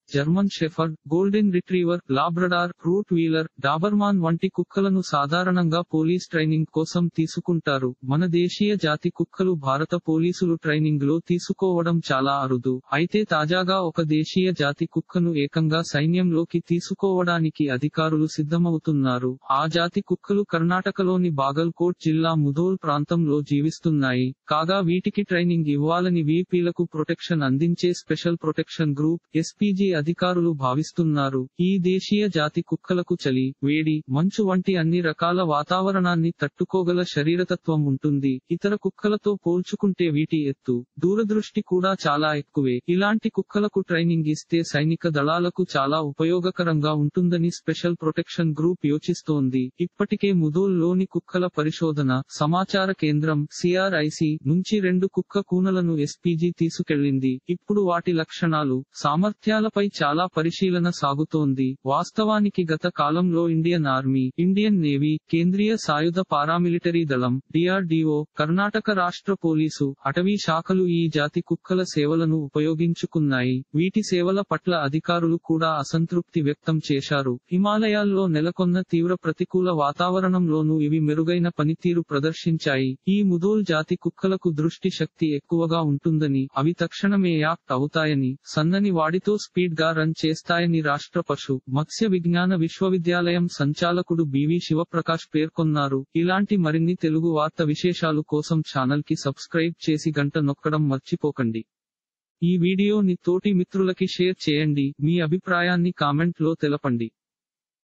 German shepherd golden retriever Labrador rottweiler Doberman వంటి కుక్కలను సాధారణంగా పోలీస్ ట్రైనింగ్ కోసం తీసుకుంటారు మన దేశీయ జాతి కుక్కలు భారత పోలీసులు ట్రైనింగ్ లో తీసుకోవడం చాలా అరుదు అయితే తాజాగా ఒక దేశీయ జాతి కుక్కను ఏకంగా సైన్యంలోకి తీసుకోవడానికి అధికారులు సిద్ధమవుతున్నారు ఆ జాతి కుక్కలు కర్ణాటకలోని బాగల్కోట్ జిల్లా ముధోల్ ప్రాంతంలో జీవిస్తున్నాయి కాగా వీటికి ట్రైనింగ్ ఇవ్వాలని వీపీలకు ప్రొటెక్షన్ అందించే స్పెషల్ ప్రొటెక్షన్ గ్రూప్ ఎస్పీజీ అధికారులు భావిస్తున్నారు ఈ దేశీయ జాతి కుక్కలకు చలి వేడి మంచు వంటి అన్ని రకాల వాతావరణాన్ని తట్టుకోగల శరీరతత్వం ఉంటుంది ఇతర కుక్కలతో పోల్చుకుంటే వీటి ఎత్తు దూరదృష్టి కూడా చాలా ఎక్కువే ఇలాంటి కుక్కలకు ట్రైనింగ్ ఇస్తే సైనిక దళాలకు చాలా ఉపయోగకరంగా ఉంటుందని స్పెషల్ ప్రొటెక్షన్ గ్రూప్ యోచిస్తోంది ఇప్పటికే ముదోల్లోని కుక్కల పరిశోధన సమాచార కేంద్రం సిఆర్ఐసి నుంచి రెండు కుక్క కూనలను ఎస్పీజీ తీసుకెళ్లింది ఇప్పుడు వాటి లక్షణాలు సామర్థ్యాలపై చాలా పరిశీలన సాగుతోంది వాస్తవానికి గత కాలంలో ఇండియన్ ఆర్మీ ఇండియన్ నేవీ కేంద్రీయ సాయుధ పారామిలిటరీ దళం డిఆర్డిఓ కర్ణాటక రాష్ట్ర పోలీసు అటవీ శాఖలు ఈ జాతి కుక్కల సేవలను ఉపయోగించుకున్నాయి వీటి సేవల పట్ల అధికారులు కూడా అసంతృప్తి వ్యక్తం చేశారు హిమాలయాల్లో నెలకొన్న తీవ్ర ప్రతికూల వాతావరణంలోనూ ఇవి మెరుగైన పనితీరు ప్రదర్శించాయి ఈ ముదోల్ జాతి కుక్కలకు దృష్టి శక్తి ఎక్కువగా ఉంటుందని అవి తక్షణమే యాక్ట్ అవుతాయని సన్నని వాడితో స్పీడ్ గా రన్ చేస్తాయని రాష్ట్ర పశు మత్స్య విజ్ఞాన విశ్వవిద్యాలయం సంచాలకుడు బివి శివప్రకాష్ పేర్కొన్నారు ఇలాంటి మరిన్ని తెలుగు వార్త విశేషాలు కోసం ఛానల్ కి సబ్స్క్రైబ్ చేసి గంట నొక్కడం మర్చిపోకండి ఈ వీడియోని తోటి మిత్రులకి షేర్ చేయండి మీ అభిప్రాయాన్ని కామెంట్ లో తెలపండి